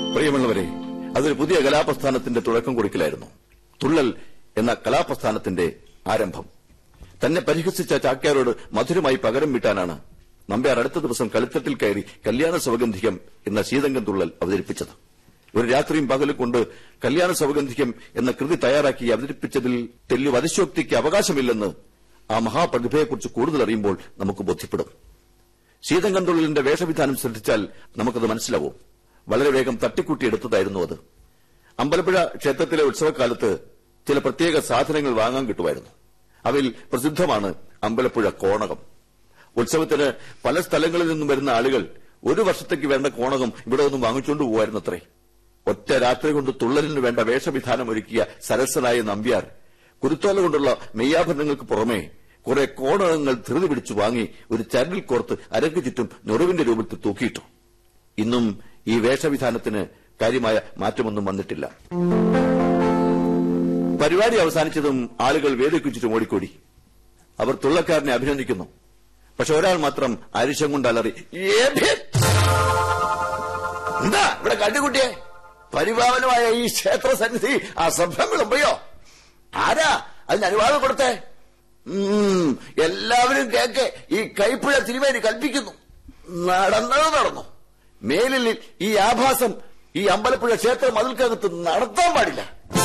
പ്രിയമുള്ളവരെ അതൊരു പുതിയ കലാപ്രസ്ഥാനത്തിന്റെ തുടക്കം കുറിക്കലായിരുന്നു തുള്ളൽ എന്ന കലാപ്രസ്ഥാനത്തിന്റെ ആരംഭം തന്നെ പരിഹസിച്ച ചാക്യാരോട് മധുരമായി പകരം വീട്ടാനാണ് നമ്പ്യാർ അടുത്ത ദിവസം കളിത്തട്ടിൽ കയറി കല്യാണ സൗഗന്ധികം എന്ന ശീതങ്കം തുള്ളൽ അവതരിപ്പിച്ചത് ഒരു രാത്രിയും പകലും കൊണ്ട് കല്യാണ സൗഗന്ധികം എന്ന കൃതി തയ്യാറാക്കി അവതരിപ്പിച്ചതിൽ തെല്ലു അതിശോക്തിക്ക് അവകാശമില്ലെന്ന് ആ മഹാപ്രതിഭയെക്കുറിച്ച് കൂടുതൽ അറിയുമ്പോൾ നമുക്ക് ബോധ്യപ്പെടും ശീതങ്കന്തുള്ളിലിന്റെ വേഷവിധാനം ശ്രദ്ധിച്ചാൽ നമുക്കത് മനസ്സിലാവും വളരെ വേഗം തട്ടിക്കൂട്ടിയെടുത്തതായിരുന്നു അത് അമ്പലപ്പുഴ ക്ഷേത്രത്തിലെ ഉത്സവകാലത്ത് ചില പ്രത്യേക സാധനങ്ങൾ വാങ്ങാൻ കിട്ടുമായിരുന്നു അവയിൽ പ്രസിദ്ധമാണ് അമ്പലപ്പുഴ കോണകം ഉത്സവത്തിന് പല സ്ഥലങ്ങളിൽ നിന്നും വരുന്ന ആളുകൾ ഒരു വർഷത്തേക്ക് വേണ്ട കോണകം ഇവിടെ നിന്നും വാങ്ങിച്ചുകൊണ്ട് പോകുമായിരുന്നത്രേ ഒറ്റ രാത്രി കൊണ്ട് തുള്ളലിന് വേണ്ട വേഷവിധാനം ഒരുക്കിയ സരസനായ നമ്പ്യാർ കുരുത്തോല കൊണ്ടുള്ള മെയ്യാഭരണങ്ങൾക്ക് പുറമെ കുറെ കോണകങ്ങൾ ധൃതി പിടിച്ചു വാങ്ങി ഒരു ചരടിൽ കോർത്ത് അരക്ക് ചുറ്റും നുറവിന്റെ രൂപത്തിൽ തൂക്കിയിട്ടു ഇന്നും ഈ വേഷവിധാനത്തിന് കാര്യമായ മാറ്റമൊന്നും വന്നിട്ടില്ല പരിപാടി അവസാനിച്ചതും ആളുകൾ വേദിക്ക് ചുറ്റും ഓടിക്കൂടി അവർ തുള്ളക്കാരനെ അഭിനന്ദിക്കുന്നു പക്ഷെ ഒരാൾ മാത്രം അരിശം കൊണ്ട് അലറി "ഏ ഭേ!" എന്താ ഇവിടെ കണ്ടുകുട്ടിയെ പരിപാവനമായ ഈ ക്ഷേത്ര സന്നിധി അസഭ്യം വിളമ്പയോ ആരാ അതിന് അനുവാദം കൊടുത്തേ ഉം, എല്ലാവരും കേക്ക് ഈ കൈപ്പുഴ തിരുമേനി കൽപ്പിക്കുന്നു നടന്നത് നടന്നു മേലിൽ ഈ ആഭാസം ഈ അമ്പലപ്പുഴ ക്ഷേത്ര മതിൽക്കകത്ത് നടത്താൻ പാടില്ല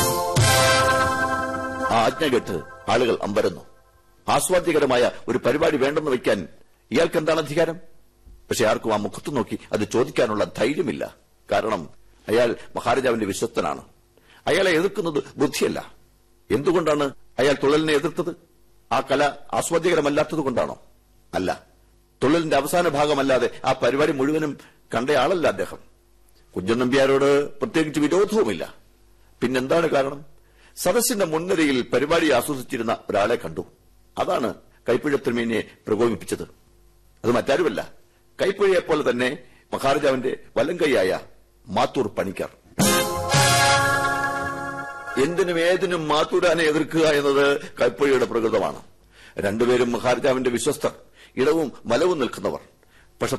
ആ ആജ്ഞ കേട്ട് ആളുകൾ അമ്പരന്നു ആസ്വാദ്യകരമായ ഒരു പരിപാടി വേണ്ടെന്ന് വയ്ക്കാൻ ഇയാൾക്ക് എന്താണ് അധികാരം പക്ഷെ ആർക്കും ആ മുഖത്ത് നോക്കി അത് ചോദിക്കാനുള്ള ധൈര്യമില്ല കാരണം അയാൾ മഹാരാജാവിന്റെ വിശ്വസ്തനാണ് അയാളെ എതിർക്കുന്നത് ബുദ്ധിയല്ല എന്തുകൊണ്ടാണ് അയാൾ തുള്ളലിനെ എതിർത്തത് ആ കല ആസ്വാദ്യകരമല്ലാത്തത് കൊണ്ടാണോ അല്ല തുള്ളലിന്റെ അവസാന ഭാഗമല്ലാതെ ആ പരിപാടി മുഴുവനും കണ്ടയാളല്ല അദ്ദേഹം കുഞ്ചൻ നമ്പ്യാരോട് പ്രത്യേകിച്ച് വിരോധവുമില്ല പിന്നെന്താണ് കാരണം സദസ്സിന്റെ മുൻനിരയിൽ പരിപാടി ആസ്വദിച്ചിരുന്ന ഒരാളെ കണ്ടു അതാണ് കൈപ്പുഴ തിരുമേനിയെ പ്രകോപിപ്പിച്ചത് അത് മറ്റാരുമല്ല കൈപ്പുഴയെപ്പോലെ തന്നെ മഹാരാജാവിന്റെ വലങ്കൈയായ മാത്തൂർ പണിക്കർ എന്തിനും ഏതിനും മാത്തൂരാനെ എതിർക്കുക എന്നത് കൈപ്പുഴയുടെ പ്രകൃതമാണ് രണ്ടുപേരും മഹാരാജാവിന്റെ വിശ്വസ്തർ ഇടവും വലവും നിൽക്കുന്നവർ